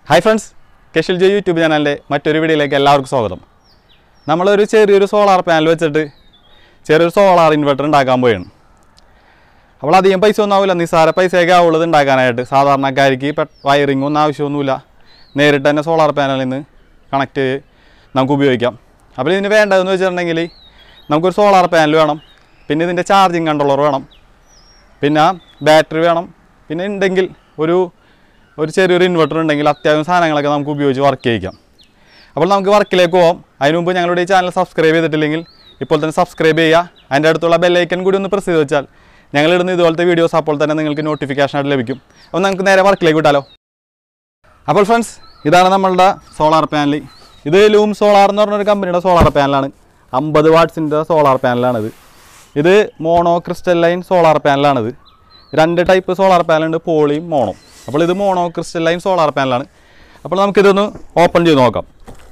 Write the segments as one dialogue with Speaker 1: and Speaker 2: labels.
Speaker 1: Hi friends കെഷിൽ J YouTube ചാനലിൻ്റെ മറ്റൊരു വീഡിയോയിലേക്ക് എല്ലാവർക്കും സ്വാഗതം നമ്മളൊരു ചെറിയൊരു സോളാർ പാനൽ വെച്ചിട്ട് ചെറിയൊരു സോളാർ ഇൻവെർട്ടർ ഉണ്ടാക്കാൻ പോയാണ് അപ്പോൾ അധികം പൈസ ഒന്നും ആവില്ല നിസ്സാര പൈസയൊക്കെ ആവുള്ളത് ഉണ്ടാക്കാനായിട്ട് സാധാരണക്കാർക്ക് ഇപ്പം വയറിംഗ് ഒന്നും ആവശ്യമൊന്നുമില്ല നേരിട്ട് തന്നെ സോളാർ പാനലിൽ നിന്ന് കണക്ട് നമുക്ക് ഉപയോഗിക്കാം അപ്പോൾ ഇതിന് വേണ്ടതെന്ന് വെച്ചിട്ടുണ്ടെങ്കിൽ നമുക്കൊരു സോളാർ പാനൽ വേണം പിന്നെ ഇതിൻ്റെ ചാർജിങ് കൺട്രോളർ വേണം പിന്നെ ബാറ്ററി വേണം പിന്നെ ഉണ്ടെങ്കിൽ ഒരു ഒരു ചെറിയൊരു ഇൻവെർട്ടർ ഉണ്ടെങ്കിൽ അത്യാവശ്യം സാധനങ്ങളൊക്കെ നമുക്ക് ഉപയോഗിച്ച് വർക്ക് ചെയ്യിക്കാം അപ്പോൾ നമുക്ക് വർക്കിലേക്ക് പോകാം അതിന് മുമ്പ് ഞങ്ങളുടെ ഈ ചാനൽ സബ്സ്ക്രൈബ് ചെയ്തിട്ടില്ലെങ്കിൽ ഇപ്പോൾ തന്നെ സബ്സ്ക്രൈബ് ചെയ്യുക അതിൻ്റെ അടുത്തുള്ള ബെല്ലൈക്കൻ കൂടി ഒന്ന് പ്രസ് ചെയ്ത് വെച്ചാൽ ഞങ്ങളിടുന്ന ഇതുപോലത്തെ വീഡിയോസ് അപ്പോൾ തന്നെ നിങ്ങൾക്ക് നോട്ടിഫിക്കേഷൻ ആയിട്ട് ലഭിക്കും അപ്പോൾ നമുക്ക് നേരെ വർക്കിലേക്ക് വിട്ടാലോ അപ്പോൾ ഫ്രണ്ട്സ് ഇതാണ് നമ്മളുടെ സോളാർ പാനൽ ഇത് ലൂം സോളാർ എന്ന് പറഞ്ഞൊരു കമ്പനിയുടെ സോളാർ പാനലാണ് അമ്പത് വാട്ട്സിൻ്റെ സോളാർ പാനലാണിത് ഇത് മോണോ ക്രിസ്റ്റലൈൻ സോളാർ പാനലാണിത് രണ്ട് ടൈപ്പ് സോളാർ പാനലുണ്ട് പോളിയും മോണോ അപ്പോൾ ഇത് മോണോ ക്രിസ്റ്റലൈൻ സോളാർ പാനലാണ് അപ്പോൾ നമുക്കിതൊന്ന് ഓപ്പൺ ചെയ്ത് നോക്കാം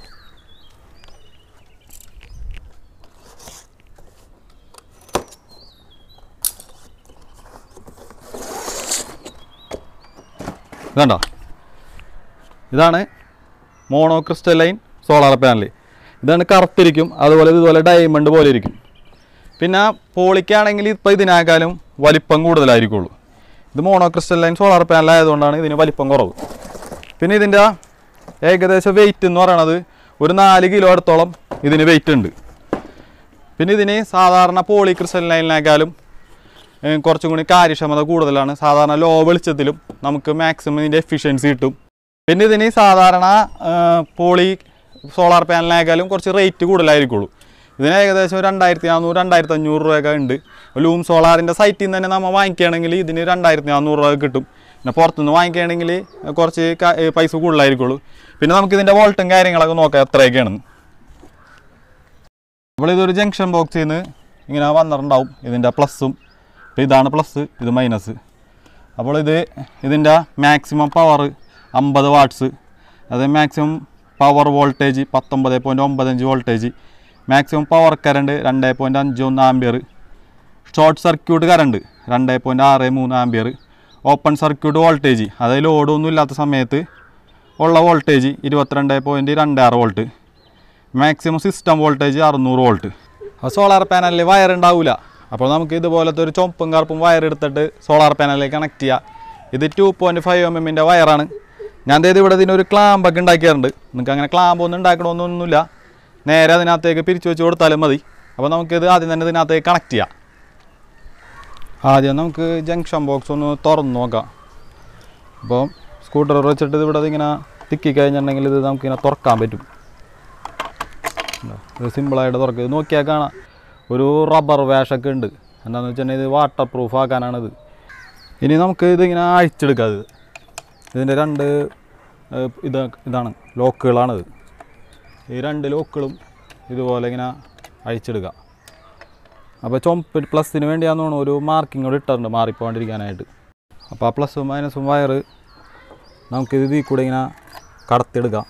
Speaker 1: ഇതുണ്ടോ ഇതാണ് മോണോ ക്രിസ്റ്റലൈൻ സോളാർ പാനൽ ഇതാണ് കറുത്തിരിക്കും അതുപോലെ ഇതുപോലെ ഡയമണ്ട് പോലെ ഇരിക്കും പിന്നെ പോളിക്കാണെങ്കിൽ ഇപ്പോൾ ഇതിനേക്കാളും വലിപ്പം കൂടുതലായിരിക്കുള്ളൂ ഇത് മോണോ ക്രിസ്റ്റലൈൻ സോളാർ പാനൽ ആയതുകൊണ്ടാണ് ഇതിന് വലിപ്പം കുറവ് പിന്നെ ഇതിൻ്റെ ഏകദേശം വെയിറ്റ് എന്ന് പറയണത് ഒരു നാല് കിലോ അടുത്തോളം ഇതിന് വെയിറ്റ് ഉണ്ട് പിന്നെ ഇതിന് സാധാരണ പോളി ക്രിസ്റ്റലൈനിനേക്കാളും ഏഹ്, കുറച്ചും കൂടി കാര്യക്ഷമത കൂടുതലാണ് സാധാരണ ലോ വെളിച്ചത്തിലും നമുക്ക് മാക്സിമം ഇതിൻ്റെ എഫിഷ്യൻസി കിട്ടും പിന്നെ ഇതിന് സാധാരണ ഏഹ്, പോളി സോളാർ പാനലിനേക്കാളും കുറച്ച് റേറ്റ് കൂടുതലായിരിക്കുള്ളൂ ഇതിന് ഏകദേശം ഒരു രണ്ടായിരത്തി നാനൂറ് രണ്ടായിരത്തി അഞ്ഞൂറ് രൂപയൊക്കെ ഉണ്ട് ലൂം സോളാറിൻ്റെ സൈറ്റിൽ നിന്ന് തന്നെ നമ്മൾ വാങ്ങിക്കുകയാണെങ്കിൽ ഇതിന് രണ്ടായിരത്തി നാനൂറ് രൂപ കിട്ടും പിന്നെ പുറത്തുനിന്ന് വാങ്ങിക്കുകയാണെങ്കിൽ കുറച്ച് ക- ഏഹ്, പൈസ കൂടുതലായിരിക്കുള്ളൂ പിന്നെ നമുക്ക് ഇതിൻ്റെ വോൾട്ടും കാര്യങ്ങളൊക്കെ നോക്കാം എത്രയൊക്കെയാണെന്ന് അപ്പോൾ ഇതൊരു ജംഗ്ഷൻ ബോക്സിൽ നിന്ന് ഇങ്ങനെ വന്നിട്ടുണ്ടാവും ഇതിൻ്റെ പ്ലസ്സും ഇപ്പോൾ ഇതാണ് പ്ലസ് ഇത് മൈനസ് അപ്പോൾ ഇത് ഇതിൻ്റെ മാക്സിമം പവർ അമ്പത് വാട്ട്സ് അത് മാക്സിമം പവർ വോൾട്ടേജ് പത്തൊമ്പത് പോയിൻറ്റ് ഒമ്പതഞ്ച് വോൾട്ടേജ് മാക്സിമം പവർ കറണ്ട് രണ്ട് പോയിൻറ്റ് അഞ്ച് ഒന്ന് ആംബിയർ ഷോർട്ട് സർക്യൂട്ട് കറണ്ട് രണ്ട് പോയിൻറ്റ് ആറ് മൂന്ന് ആംബിയർ ഓപ്പൺ സർക്യൂട്ട് വോൾട്ടേജ് അതായത് ലോഡൊന്നും ഇല്ലാത്ത സമയത്ത് ഉള്ള വോൾട്ടേജ് ഇരുപത്തിരണ്ട് പോയിൻറ്റ് രണ്ട് ആറ് വോൾട്ട് മാക്സിമം സിസ്റ്റം വോൾട്ടേജ് അറുന്നൂറ് വോൾട്ട് അപ്പോൾ സോളാർ പാനലിൽ വയർ ഉണ്ടാവില്ല അപ്പോൾ നമുക്ക് ഇതുപോലത്തെ ഒരു ചുമപ്പും കറുപ്പും വയർ എടുത്തിട്ട് സോളാർ പാനലിലേക്ക് കണക്ട് ചെയ്യാം ഇത് ടു പോയിൻറ്റ് ഫൈവ് എം എമ്മിൻ്റെ വയറാണ് ഞാൻ ദേ ഇവിടെ ഇതിനൊരു ക്ലാമ്പൊക്കെ ഉണ്ടാക്കിയിട്ടുണ്ട് നിങ്ങൾക്ക് അങ്ങനെ ക്ലാമ്പ് ഒന്നും ഉണ്ടാക്കണമെന്നൊന്നുമില്ല നേരെ അതിനകത്തേക്ക് പിരിച്ചു വെച്ച് കൊടുത്താലും മതി അപ്പോൾ നമുക്കിത് ആദ്യം തന്നെ ഇതിനകത്തേക്ക് കണക്ട് ചെയ്യാം ആദ്യം നമുക്ക് ജംഗ്ഷൻ ബോക്സ് ഒന്ന് തുറന്ന് നോക്കാം അപ്പോൾ സ്കൂട്ടർ വെച്ചിട്ട് ഇത് ഇവിടെ ഇങ്ങനെ തിക്കി കഴിഞ്ഞിട്ടുണ്ടെങ്കിൽ ഇത് നമുക്കിങ്ങനെ തുറക്കാൻ പറ്റും ഉണ്ടോ? ഇത് സിമ്പിളായിട്ട് തുറക്കുക ഇത് നോക്കിയാൽ കാണാം ഒരു റബ്ബർ വാഷൊക്കെ ഉണ്ട് എന്താണെന്ന് വെച്ചിട്ടുണ്ടെങ്കിൽ ഇത് വാട്ടർ പ്രൂഫ് ആക്കാനാണിത് ഇനി നമുക്ക് ഇതിങ്ങനെ അഴിച്ചെടുക്കാം ഇത് ഇതിൻ്റെ രണ്ട് ഏഹ്, ഇത് ഇതാണ് ലോക്കുകളാണിത് ഈ രണ്ട് ലോക്കുകളും ഇതുപോലെ ഇങ്ങനെ അഴിച്ചെടുക്കുക അപ്പോൾ ചുമപ്പ് പ്ലസിന് വേണ്ടിയാന്ന് തോന്നുന്നു ഒരു മാർക്കിംഗ് കൂടെ ഇട്ടിട്ടുണ്ട് മാറിപ്പോകാണ്ടിരിക്കാനായിട്ട് അപ്പോൾ ആ പ്ലസും മൈനസും വയറ് നമുക്കിത് ഇതിൽ കൂടെ ഇങ്ങനെ കടത്തിയെടുക്കാം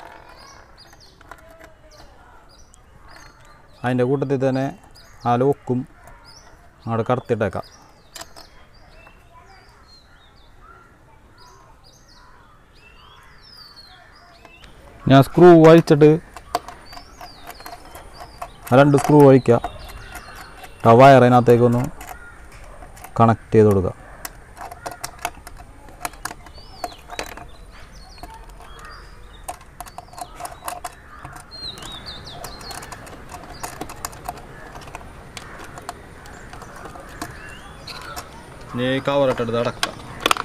Speaker 1: അതിൻ്റെ കൂട്ടത്തിൽ തന്നെ ആ ലോക്കും അങ്ങോട്ട് കടത്തിയിട്ടേക്കാം ഞാൻ സ്ക്രൂ അഴിച്ചിട്ട് ആ രണ്ട് സ്ക്രൂ അഴിക്കുക ആ വയർ അതിനകത്തേക്കൊന്ന് കണക്ട് ചെയ്ത് കൊടുക്കുക ഇനി കവർ ഇട്ടെടുത്ത് അടക്കാം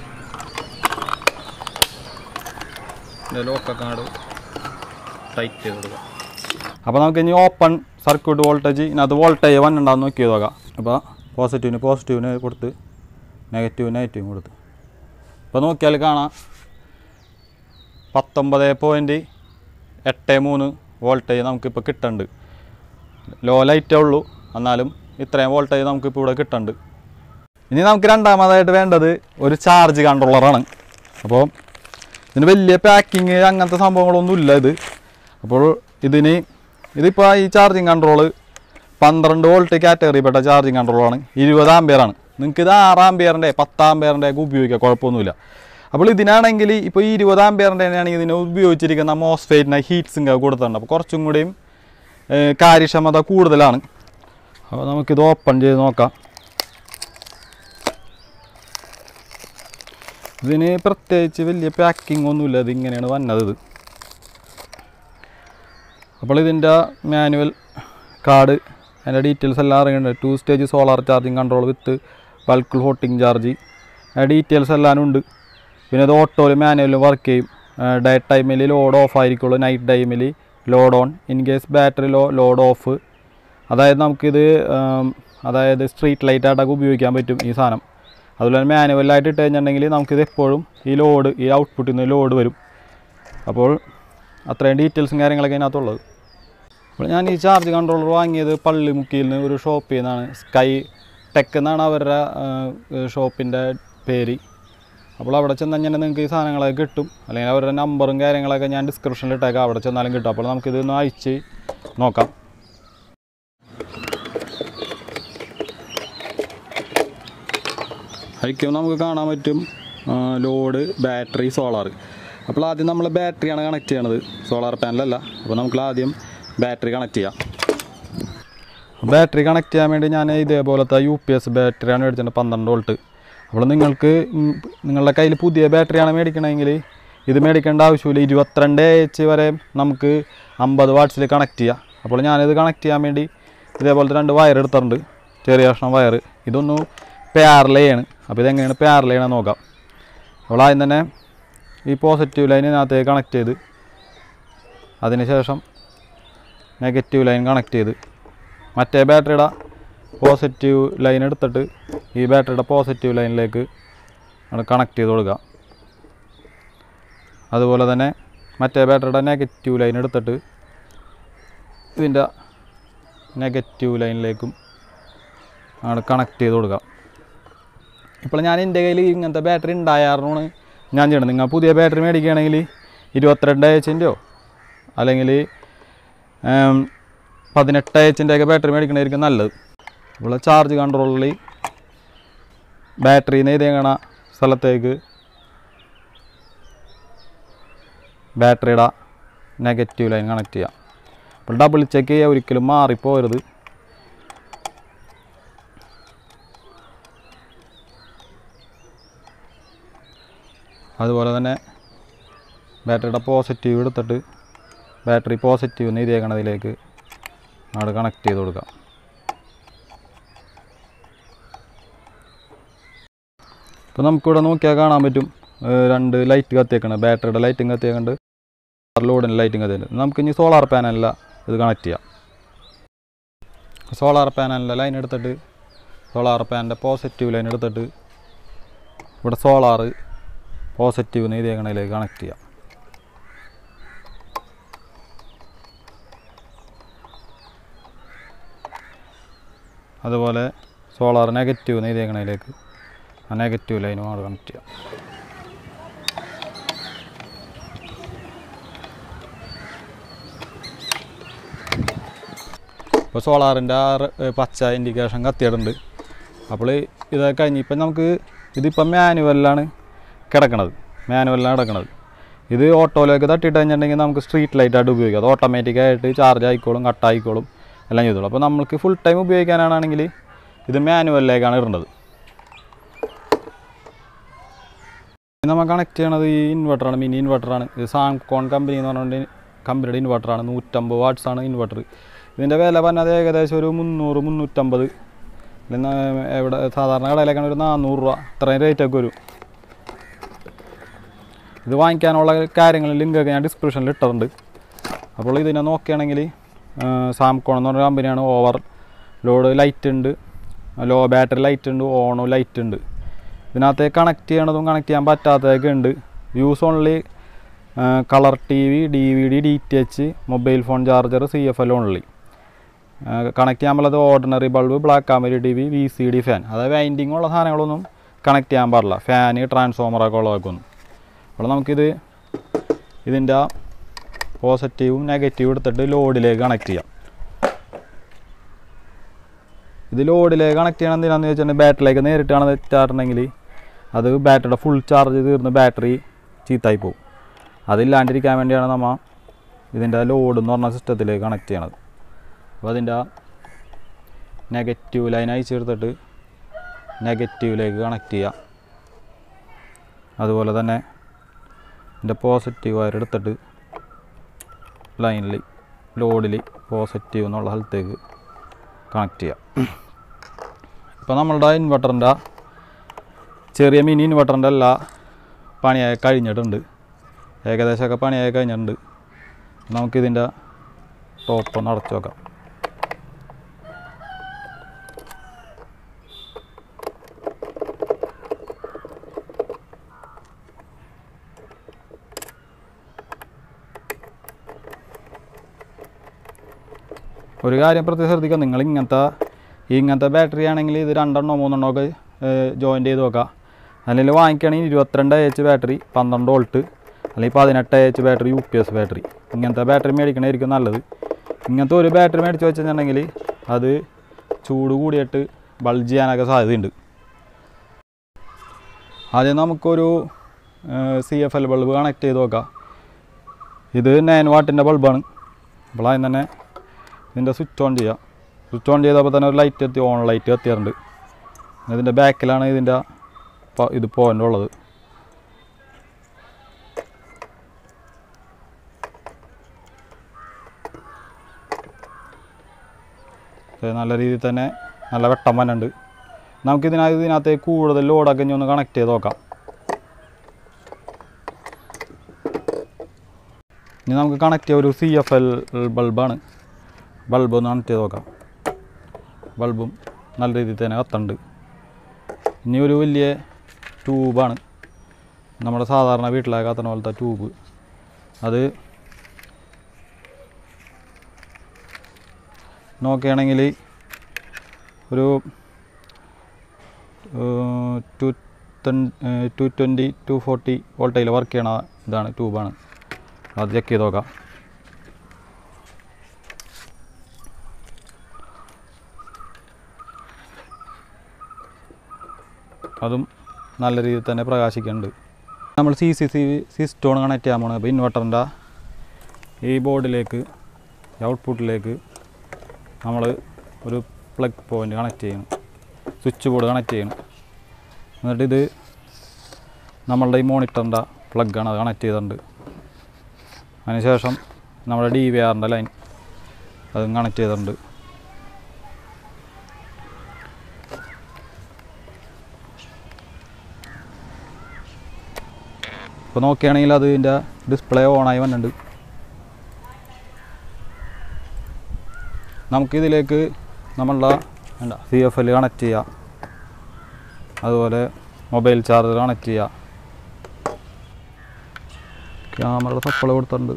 Speaker 1: ഇതിൻ്റെ ലോക്കൊക്കെ അങ്ങോട്ട് ടൈറ്റ് ചെയ്ത് കൊടുക്കാം അപ്പോൾ നമുക്ക് ഇനി ഓപ്പൺ സർക്യൂട്ട് വോൾട്ടേജ് ഇതിനകത്ത് വോൾട്ടേജ് വൺ ഉണ്ടാകുന്ന നോക്കി നോക്കാം അപ്പോൾ പോസിറ്റീവിന് പോസിറ്റീവിന് കൊടുത്ത് നെഗറ്റീവ് നെഗറ്റീവ് കൊടുത്ത് ഇപ്പോൾ നോക്കിയാൽ കാണാം പത്തൊമ്പത് പോയിൻറ്റ് എട്ട് മൂന്ന് വോൾട്ടേജ് നമുക്കിപ്പോൾ കിട്ടുന്നുണ്ട് ലോ ലൈറ്റേ ഉള്ളൂ എന്നാലും ഇത്രയും വോൾട്ടേജ് നമുക്കിപ്പോൾ ഇവിടെ കിട്ടുന്നുണ്ട് ഇനി നമുക്ക് രണ്ടാമതായിട്ട് വേണ്ടത് ഒരു ചാർജ് കൺട്രോളറാണ് അപ്പോൾ ഇതിന് വലിയ പാക്കിങ് അങ്ങനത്തെ സംഭവങ്ങളൊന്നും ഇല്ല ഇത് അപ്പോൾ ഇതിന് ഇതിപ്പോൾ ഈ ചാർജിങ് കൺട്രോള് പന്ത്രണ്ട് വോൾട്ട് കാറ്റഗറിപ്പെട്ട ചാർജിങ് കൺട്രോളാണ് ഇരുപത് ആംബിയറാണ് നിങ്ങൾക്ക് ഇത് ആറ് ആംബിയറിൻ്റെ പത്ത് ആംബിയറിൻ്റെ ഒക്കെ ഉപയോഗിക്കാം കുഴപ്പമൊന്നുമില്ല അപ്പോൾ ഇതിനാണെങ്കിൽ ഇപ്പോൾ ഈ ഇരുപത് ആംബിയറിൻ്റെ തന്നെയാണെങ്കിൽ ഇതിന് ഉപയോഗിച്ചിരിക്കുന്ന മോസ്ഫേറ്റിന് ഹീറ്റ് സിങ്ക് കൊടുത്തിട്ടുണ്ട് അപ്പോൾ കുറച്ചും കൂടിയും ഏഹ്, കാര്യക്ഷമത കൂടുതലാണ് അപ്പോൾ നമുക്കിത് ഓപ്പൺ ചെയ്ത് നോക്കാം ഇതിന് പ്രത്യേകിച്ച് വലിയ പാക്കിംഗ് ഒന്നുമില്ല ഇത് ഇങ്ങനെയാണ് വന്നത് ഇത് അപ്പോൾ ഇതിൻ്റെ മാനുവൽ കാർഡ് അതിൻ്റെ ഡീറ്റെയിൽസ് എല്ലാം അറിയുന്നുണ്ട് two stage solar charging control with ബൾക്കിൾ ഹോട്ടിംഗ് ചാർജ് ഡീറ്റെയിൽസ് എല്ലാം ഉണ്ട് പിന്നെ ഇത് ഓട്ടോയിൽ മാനുവലിൽ വർക്ക് ചെയ്യും ഡേ ടൈമിൽ ലോഡ് ഓഫ് ആയിരിക്കുള്ളൂ നൈറ്റ് ടൈമിൽ load on in case battery low load off അതായത് നമുക്കിത് ഉം, അതായത് സ്ട്രീറ്റ് ലൈറ്റ് ആയിട്ടൊക്കെ ഉപയോഗിക്കാൻ പറ്റും ഈ സാധനം അതുപോലെ തന്നെ മാനുവലായിട്ട് ഇട്ട് കഴിഞ്ഞിട്ടുണ്ടെങ്കിൽ നമുക്കിത് എപ്പോഴും ഈ ലോഡ് ഈ ഔട്ട്പുട്ടിൽ നിന്ന് ലോഡ് വരും അപ്പോൾ അത്രയും ഡീറ്റെയിൽസും കാര്യങ്ങളൊക്കെ അതിനകത്തുള്ളത് അപ്പോൾ ഞാൻ ഈ ചാർജ് കൺട്രോളർ വാങ്ങിയത് പള്ളിമുക്കിയിൽ നിന്ന് ഒരു ഷോപ്പിൽ നിന്നാണ് സ്കൈ ടെക് എന്നാണ് അവരുടെ ഷോപ്പിൻ്റെ പേര് അപ്പോൾ അവിടെ ചെന്ന് കഴിഞ്ഞാൽ നിങ്ങൾക്ക് ഈ സാധനങ്ങളൊക്കെ കിട്ടും അല്ലെങ്കിൽ അവരുടെ നമ്പറും കാര്യങ്ങളൊക്കെ ഞാൻ ഡിസ്ക്രിപ്ഷനിൽ ഇട്ടേക്കാം അവിടെ ചെന്നാലും കിട്ടും അപ്പോൾ നമുക്കിതൊന്ന് അയച്ച് നോക്കാം അയക്കുമ്പോൾ നമുക്ക് കാണാൻ പറ്റും ലോഡ് ബാറ്ററി സോളാർ അപ്പോൾ ആദ്യം നമ്മൾ ബാറ്ററിയാണ് കണക്ട് ചെയ്യണത് സോളാർ പാനലല്ല അപ്പോൾ നമുക്ക് ആദ്യം ബാറ്ററി കണക്ട് ചെയ്യാം ബാറ്ററി കണക്ട് ചെയ്യാൻ വേണ്ടി ഞാൻ ഇതേപോലത്തെ യു പി എസ് ബാറ്ററിയാണ് മേടിച്ചത് പന്ത്രണ്ട് വോൾട്ട് അപ്പോൾ നിങ്ങൾക്ക് ഉം നിങ്ങളുടെ കയ്യിൽ പുതിയ ബാറ്ററിയാണ് മേടിക്കണമെങ്കിൽ ഇത് മേടിക്കേണ്ട ആവശ്യമില്ല ഇരുപത്തിരണ്ട് എച്ച് വരെ നമുക്ക് അമ്പത് വാട്ട്സിൽ കണക്ട് ചെയ്യാം അപ്പോൾ ഞാനിത് കണക്ട് ചെയ്യാൻ വേണ്ടി ഇതേപോലത്തെ രണ്ട് വയർ എടുത്തിട്ടുണ്ട് ചെറിയ കഷ്ണം വയർ ഇതൊന്ന് പാരലയാണ് അപ്പോൾ ഇതെങ്ങനെയാണ് പാരലയാണ് നോക്കാം അപ്പോൾ ആദ്യം തന്നെ ഈ പോസിറ്റീവ് ലൈൻ ഇതിനകത്തേക്ക് കണക്ട് ചെയ്ത് അതിനുശേഷം നെഗറ്റീവ് ലൈൻ കണക്ട് ചെയ്ത് മറ്റേ ബാറ്ററിയുടെ പോസിറ്റീവ് ലൈൻ എടുത്തിട്ട് ഈ ബാറ്ററിയുടെ പോസിറ്റീവ് ലൈനിലേക്ക് കണക്ട് ചെയ്ത് കൊടുക്കുക അതുപോലെ തന്നെ മറ്റേ ബാറ്ററിയുടെ നെഗറ്റീവ് ലൈൻ എടുത്തിട്ട് ഇതിൻ്റെ നെഗറ്റീവ് ലൈനിലേക്കും ആണ് കണക്ട് ചെയ്ത് കൊടുക്കുക ഇപ്പോൾ ഞാൻ എൻ്റെ കയ്യിൽ ഇങ്ങനത്തെ ബാറ്ററി ഉണ്ടായാറാണ് ഞാൻ ചെയ്യണം നിങ്ങൾ പുതിയ ബാറ്ററി മേടിക്കുകയാണെങ്കിൽ ഇരുപത്തിരണ്ട് എച്ചിൻ്റെയോ അല്ലെങ്കിൽ ഉം, പതിനെട്ട് എച്ചിൻ്റെ ഒക്കെ ബാറ്ററി മേടിക്കണമായിരിക്കും നല്ലത് ഇപ്പോൾ ചാർജ് കൺട്രോളിൽ ബാറ്ററി നെയ്തേങ്ങണ സ്ഥലത്തേക്ക് ബാറ്ററിയുടെ നെഗറ്റീവ് ലൈൻ കണക്ട് ചെയ്യാം അപ്പോൾ ഡബിൾ ചെക്ക് ചെയ്യുക ഒരിക്കലും മാറിപ്പോരുത് അതുപോലെ തന്നെ ബാറ്ററിയുടെ പോസിറ്റീവ് എടുത്തിട്ട് ബാറ്ററി പോസിറ്റീവ് നെയ്തേക്കണതിലേക്ക് അവിടെ കണക്ട് ചെയ്ത് കൊടുക്കാം ഇപ്പോൾ നമുക്കിവിടെ നോക്കിയാൽ കാണാൻ പറ്റും ഏഹ് രണ്ട് ലൈറ്റ് കത്തിയേക്കണം ബാറ്ററിയുടെ ലൈറ്റും കത്തിയേക്കുന്നുണ്ട് ലോഡിൻ്റെ ലൈറ്റും കത്തിയിട്ടുണ്ട് നമുക്ക് ഇനി സോളാർ പാനലില ഇത് കണക്ട് ചെയ്യാം സോളാർ പാനലിൻ്റെ ലൈൻ എടുത്തിട്ട് സോളാർ പാനലിൻ്റെ പോസിറ്റീവ് ലൈൻ എടുത്തിട്ട് ഇവിടെ സോളാർ പോസിറ്റീവ് നെയ്തേക്കണതിലേക്ക് കണക്ട് ചെയ്യാം അതുപോലെ സോളാർ നെഗറ്റീവ് നെയ്തേക്കണതിലേക്ക് ആ നെഗറ്റീവ് ലൈനും അവിടെ കണക്ട് ചെയ്യാം ഇപ്പോൾ സോളാറിൻ്റെ ആ റെ- ഏ, പച്ച ഇൻഡിക്കേഷൻ കത്തിയിടുന്നുണ്ട് അപ്പോൾ ഇത് കഴിഞ്ഞ് ഇപ്പം നമുക്ക് ഇതിപ്പം മാനുവലിലാണ് കിടക്കണത് മാനുവലിലാണ് കിടക്കണത് ഇത് ഓട്ടോയിലേക്ക് തട്ടിയിട്ട് കഴിഞ്ഞിട്ടുണ്ടെങ്കിൽ നമുക്ക് സ്ട്രീറ്റ് ലൈറ്റായിട്ട് ഉപയോഗിക്കാം അത് ഓട്ടോമാറ്റിക്കായിട്ട് ചാർജ് ആയിക്കോളും കട്ടായിക്കോളും എല്ലാം ചെയ്തോളും അപ്പോൾ നമുക്ക് ഫുൾ ടൈം ഉപയോഗിക്കാനാണെങ്കിൽ ഇത് മാനുവലിലേക്കാണ് ഇടേണ്ടത് നമ്മൾ കണക്ട് ചെയ്യണത് ഈ ഇൻവെർട്ടറാണ് മിനി ഇൻവെർട്ടറാണ് ഇത് സാംകോൺ കമ്പനി എന്ന് പറഞ്ഞുകൊണ്ട് കമ്പനിയുടെ ഇൻവെർട്ടറാണ് നൂറ്റമ്പത് വാട്ട്സ് ആണ് ഇൻവെർട്ടർ ഇതിൻ്റെ വില പറഞ്ഞത് ഏകദേശം ഒരു മുന്നൂറ് മുന്നൂറ്റമ്പത് അല്ലെങ്കിൽ എവിടെ സാധാരണ കടയിലേക്കാണ് ഒരു നാനൂറ് രൂപ ഇത്രയും റേറ്റൊക്കെ വരും ഇത് വാങ്ങിക്കാനുള്ള കാര്യങ്ങൾ ലിങ്കൊക്കെ ഞാൻ ഡിസ്ക്രിപ്ഷനിൽ ഇട്ടിട്ടുണ്ട് അപ്പോൾ ഇതിനെ നോക്കുകയാണെങ്കിൽ സാംകോൺ എന്ന് പറഞ്ഞ കമ്പനിയാണ് ഓവർ ലോഡ് ലൈറ്റ് ഉണ്ട് ലോ ബാറ്ററി ലൈറ്റ് ഉണ്ട് ഓണോ ലൈറ്റ് ഉണ്ട് ഇതിനകത്ത് കണക്ട് ചെയ്യണതും കണക്ട് ചെയ്യാൻ പറ്റാത്തതൊക്കെ ഉണ്ട് use only colour T V D V D D T H mobile phone charger C F L only connect ചെയ്യാൻ പറ്റുന്നത് ഓർഡിനറി ബൾബ് ബ്ലാക്ക് ആമരി T V V C D fan അതായത് winding ഉള്ള സാധനങ്ങളൊന്നും connect ചെയ്യാൻ പാടില്ല ഫാന് ട്രാൻസ്ഫോമറൊക്കെ ഉള്ളതൊക്കെ ഒന്നും അപ്പോൾ നമുക്കിത് ഇതിൻ്റെ പോസിറ്റീവും നെഗറ്റീവും എടുത്തിട്ട് ലോഡിലേക്ക് കണക്ട് ചെയ്യാം ഇത് ലോഡിലേക്ക് കണക്ട് ചെയ്യണം എന്തിനാന്ന് വെച്ചിട്ടുണ്ടെങ്കിൽ ബാറ്ററിലേക്ക് നേരിട്ടാണ് തെറ്റാറുണ്ടെങ്കിൽ അത് ബാറ്ററിയുടെ ഫുൾ ചാർജ് തീർന്ന് ബാറ്ററി ചീത്തായി പോകും അതില്ലാണ്ടിരിക്കാൻ വേണ്ടിയാണ് നമ്മൾ ഇതിൻ്റെ ലോഡ് എന്ന് പറഞ്ഞ സിസ്റ്റത്തിലേക്ക് കണക്ട് ചെയ്യണത് അപ്പോൾ അതിൻ്റെ നെഗറ്റീവ് ലൈൻ അയച്ചു കൊടുത്തിട്ട് നെഗറ്റീവിലേക്ക് കണക്ട് ചെയ്യുക അതുപോലെ തന്നെ ഇതിൻ്റെ പോസിറ്റീവ് വയർ എടുത്തിട്ട് ലൈനിൽ ലോഡിൽ പോസിറ്റീവ് എന്നുള്ള സ്ഥലത്തേക്ക് കണക്ട് ചെയ്യാം ഇപ്പോൾ നമ്മളുടെ ഇൻവെർട്ടറിൻ്റെ ചെറിയ മിനി ഇൻവെർട്ടറിൻ്റെ എല്ലാ പണിയായി കഴിഞ്ഞിട്ടുണ്ട് ഏകദേശമൊക്കെ പണിയായി കഴിഞ്ഞിട്ടുണ്ട് നമുക്കിതിൻ്റെ ടോപ്പ് ഒന്ന് അടച്ചു വെക്കാം ഒരു കാര്യം പ്രത്യേകം ശ്രദ്ധിക്കുക നിങ്ങൾ ഇങ്ങനത്തെ ഈ ഇങ്ങനത്തെ ബാറ്ററി ആണെങ്കിൽ ഇത് രണ്ടെണ്ണോ മൂന്നെണ്ണോ ഒക്കെ ജോയിൻ്റ് ചെയ്ത് വെക്കാം അല്ലെങ്കിൽ വാങ്ങിക്കുകയാണെങ്കിൽ ഇരുപത്തിരണ്ട് എച്ച് ബാറ്ററി പന്ത്രണ്ട് വോൾട്ട് അല്ലെങ്കിൽ പതിനെട്ട് H battery U P S battery ഇങ്ങനത്തെ ബാറ്ററി മേടിക്കണമായിരിക്കും നല്ലത് ഇങ്ങനത്തെ ഒരു ബാറ്ററി മേടിച്ച് വെച്ചിട്ടുണ്ടെങ്കിൽ അത് ചൂട് കൂടിയിട്ട് ബൾജ് ചെയ്യാനൊക്കെ സാധ്യതയുണ്ട് ആദ്യം നമുക്കൊരു C F L bulb connect ചെയ്ത് നോക്കാം ഇത് നയൻ വാട്ടിൻ്റെ ബൾബാണ് അപ്പോൾ ആദ്യം തന്നെ ഇതിൻ്റെ സ്വിച്ച് ഓൺ ചെയ്യാം സ്വിച്ച് ഓൺ ചെയ്തപ്പോൾ തന്നെ ഒരു ലൈറ്റ് എത്തി ഓൺ ലൈറ്റ് എത്തിയിട്ടുണ്ട് ഇതിൻ്റെ ബാക്കിലാണ് ഇതിൻ്റെ പ- ഇത് പോയിൻ്റ് ഉള്ളത് ഇത് നല്ല രീതിയിൽ തന്നെ നല്ല വെട്ടം വന്നുണ്ട് നമുക്ക് ഇതിനകത്ത് ഇതിനകത്തേക്ക് കൂടുതൽ ലോഡൊക്കെ ഇനി ഒന്ന് കണക്ട് ചെയ്ത് നോക്കാം ഇനി നമുക്ക് കണക്ട് ചെയ്യാൻ ഒരു സി എഫ് എൽ ബൾബാണ് ബൾബ് ഒന്ന് കണക്ട് ചെയ്ത് നോക്കാം ബൾബും നല്ല രീതിയിൽ തന്നെ കത്തുണ്ട് ഇനി ഒരു വലിയ ട്യൂബാണ് നമ്മുടെ സാധാരണ വീട്ടിലൊക്കെ കത്തണ പോലത്തെ ട്യൂബ് അത് നോക്കുകയാണെങ്കിൽ ഒരു two two twenty two forty വോൾട്ടയിൽ വർക്ക് ചെയ്യണ ഇതാണ് ട്യൂബാണ് അത് ചെക്ക് ചെയ്ത് നോക്കാം അതും നല്ല രീതിയിൽ തന്നെ പ്രകാശിക്കുന്നുണ്ട് നമ്മൾ സി സി സി സി സ്റ്റോൺ കണക്ട് ചെയ്യാൻ പോകണം അപ്പോൾ ഇൻവെർട്ടറിൻ്റെ ഈ ബോർഡിലേക്ക് ഔട്ട്പുട്ടിലേക്ക് നമ്മൾ ഒരു പ്ലഗ് പോയിൻ്റ് കണക്ട് ചെയ്യണം സ്വിച്ച് ബോർഡ് കണക്ട് ചെയ്യണം എന്നിട്ട് ഇത് നമ്മളുടെ ഈ മോണിറ്ററിൻ്റെ പ്ലഗാണ് അത് കണക്ട് ചെയ്തിട്ടുണ്ട് അതിനുശേഷം നമ്മുടെ ഡി വി ആറിൻ്റെ ലൈൻ അതും കണക്ട് ചെയ്തിട്ടുണ്ട് ഇപ്പോൾ നോക്കുകയാണെങ്കിൽ അത് ഇതിൻ്റെ ഡിസ്പ്ലേ ഓണായി വന്നിട്ടുണ്ട് നമുക്കിതിലേക്ക് നമ്മളുടെ എന്താ സി എഫ് എൽ കണക്ട് ചെയ്യാം അതുപോലെ മൊബൈൽ ചാർജർ കണക്ട് ചെയ്യാം ക്യാമറയുടെ സപ്ലൈ കൊടുത്തിട്ടുണ്ട്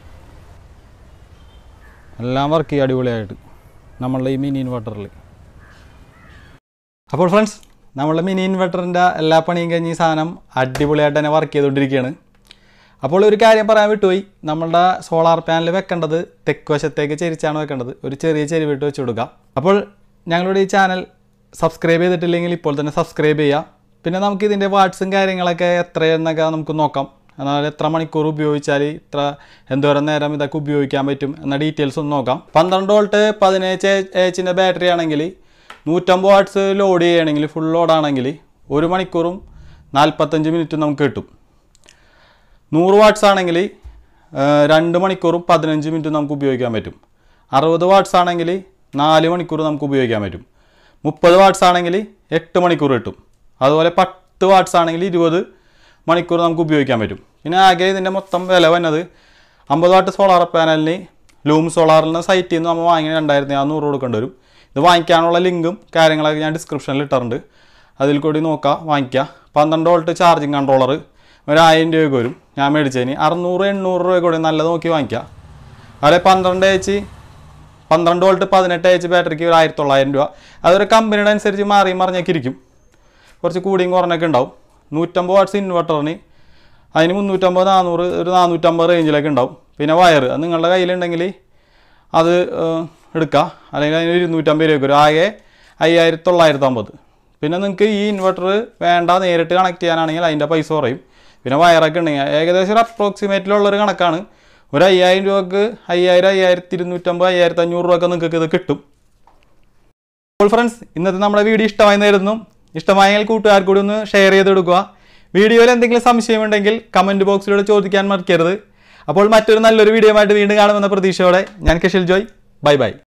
Speaker 1: എല്ലാം വർക്ക് ചെയ്യുക അടിപൊളിയായിട്ട് നമ്മളുടെ ഈ മിനി ഇൻവെർട്ടറിൽ അപ്പോൾ ഫ്രണ്ട്സ് നമ്മളുടെ മിനി ഇൻവെർട്ടറിൻ്റെ എല്ലാ പണിയും കഴിഞ്ഞ് ഈ സാധനം അടിപൊളിയായിട്ട് തന്നെ വർക്ക് ചെയ്തുകൊണ്ടിരിക്കുകയാണ് അപ്പോൾ ഒരു കാര്യം പറയാൻ വിട്ടുപോയി നമ്മളുടെ സോളാർ പാനൽ വെക്കേണ്ടത് തെക്ക് വശത്തേക്ക് ചെരിച്ചാണ് വെക്കേണ്ടത് ഒരു ചെറിയ ചെരിവിട്ട് വെച്ച് കൊടുക്കുക അപ്പോൾ ഞങ്ങളുടെ ഈ ചാനൽ സബ്സ്ക്രൈബ് ചെയ്തിട്ടില്ലെങ്കിൽ ഇപ്പോൾ തന്നെ സബ്സ്ക്രൈബ് ചെയ്യുക പിന്നെ നമുക്ക് ഇതിൻ്റെ വാട്സും കാര്യങ്ങളൊക്കെ എത്രയെന്നൊക്കെ നമുക്ക് നോക്കാം എന്നാൽ എത്ര മണിക്കൂർ ഉപയോഗിച്ചാൽ ഇത്ര എന്തോരം നേരം ഇതൊക്കെ ഉപയോഗിക്കാൻ പറ്റും എന്ന ഡീറ്റെയിൽസ് ഒന്ന് നോക്കാം പന്ത്രണ്ട് വോൾട്ട് പതിനേഴ് എച്ചിൻ്റെ ബാറ്ററി ആണെങ്കിൽ നൂറ്റമ്പത് വാട്ട്സ് ലോഡ് ചെയ്യുകയാണെങ്കിൽ ഫുൾ ലോഡാണെങ്കിൽ ഒരു മണിക്കൂറും നാൽപ്പത്തഞ്ച് മിനിറ്റും നമുക്ക് കിട്ടും നൂറ് വാട്ട്സ് ആണെങ്കിൽ രണ്ട് മണിക്കൂറും പതിനഞ്ച് മിനിറ്റ് നമുക്ക് ഉപയോഗിക്കാൻ പറ്റും അറുപത് വാട്ട്സ് ആണെങ്കിൽ നാല് മണിക്കൂർ നമുക്ക് ഉപയോഗിക്കാൻ പറ്റും മുപ്പത് വാട്ട്സ് ആണെങ്കിൽ എട്ട് മണിക്കൂർ കിട്ടും അതുപോലെ പത്ത് വാട്ട്സ് ആണെങ്കിൽ ഇരുപത് മണിക്കൂർ നമുക്ക് ഉപയോഗിക്കാൻ പറ്റും പിന്നെ ആകെ ഇതിൻ്റെ മൊത്തം വില വന്നത് അമ്പത് വാട്ട് സോളാർ പാനലിന് ലൂം സോളാറിൽ സൈറ്റിൽ നിന്ന് നമ്മൾ വാങ്ങിയ രണ്ടായിരത്തി നാനൂറ് കൊടുക്കേണ്ടി വരും ഇത് വാങ്ങിക്കാനുള്ള ലിങ്കും കാര്യങ്ങളൊക്കെ ഞാൻ ഡിസ്ക്രിപ്ഷനിൽ ഇട്ടിട്ടുണ്ട് അതിൽ കൂടി നോക്കാം വാങ്ങിക്കുക പന്ത്രണ്ട് വോൾട്ട് ചാർജിങ് കൺട്രോളർ ഒരു ആയിരം രൂപയ്ക്ക് വരും ഞാൻ മേടിച്ചതിന് അറുന്നൂറ് എണ്ണൂറ് രൂപ കൂടി നല്ലത് നോക്കി വാങ്ങിക്കുക അതുപോലെ പന്ത്രണ്ട് എച്ച് പന്ത്രണ്ട് വോൾട്ട് പതിനെട്ട് എച്ച് ബാറ്ററിക്ക് ഒരു ആയിരത്തി തൊള്ളായിരം രൂപ അതൊരു കമ്പനിയുടെ അനുസരിച്ച് മാറി മറിഞ്ഞൊക്കെ ഇരിക്കും കുറച്ച് കൂടിയും കുറഞ്ഞൊക്കെ ഉണ്ടാവും നൂറ്റമ്പത് വാട്ട്സ് ഇൻവെർട്ടറിന് അതിന് മുന്നൂറ്റമ്പത് നാനൂറ് ഒരു നാനൂറ്റമ്പത് റേഞ്ചിലൊക്കെ ഉണ്ടാവും പിന്നെ വയർ അത് നിങ്ങളുടെ കയ്യിലുണ്ടെങ്കിൽ അത് ഏഹ്, എടുക്കുക അല്ലെങ്കിൽ അതിന് ഇരുന്നൂറ്റമ്പത് രൂപ വരും ആകെ അയ്യായിരത്തി തൊള്ളായിരത്തി അമ്പത് പിന്നെ നിങ്ങൾക്ക് ഈ ഇൻവെർട്ടർ വേണ്ട നേരിട്ട് കണക്ട് ചെയ്യാനാണെങ്കിൽ അതിൻ്റെ പൈസ കുറയും പിന്നെ വയറൊക്കെ ഉണ്ടെങ്കിൽ ഏകദേശം ഒരു അപ്രോക്സിമേറ്റിലുള്ളൊരു കണക്കാണ് ഒരു അയ്യായിരം രൂപക്ക് അയ്യായിരം അയ്യായിരത്തി ഇരുന്നൂറ്റമ്പത് അയ്യായിരത്തി അഞ്ഞൂറ് രൂപയൊക്കെ നിങ്ങൾക്ക് ഇത് കിട്ടും അപ്പോൾ ഫ്രണ്ട്സ് ഇന്നത്തെ നമ്മുടെ വീഡിയോ ഇഷ്ടമായി നേരുന്നു ഇഷ്ടമായെങ്കിൽ കൂട്ടുകാർക്ക് കൂടി ഒന്ന് ഷെയർ ചെയ്ത് കൊടുക്കുക വീഡിയോയിൽ എന്തെങ്കിലും സംശയമുണ്ടെങ്കിൽ കമൻറ്റ് ബോക്സിലൂടെ ചോദിക്കാൻ മറക്കരുത് അപ്പോൾ മറ്റൊരു നല്ലൊരു വീഡിയോ ആയിട്ട് വീണ്ടും കാണുമെന്ന പ്രതീക്ഷയോടെ ഞാൻ കഷിൽ ജോയ് ബൈ ബൈ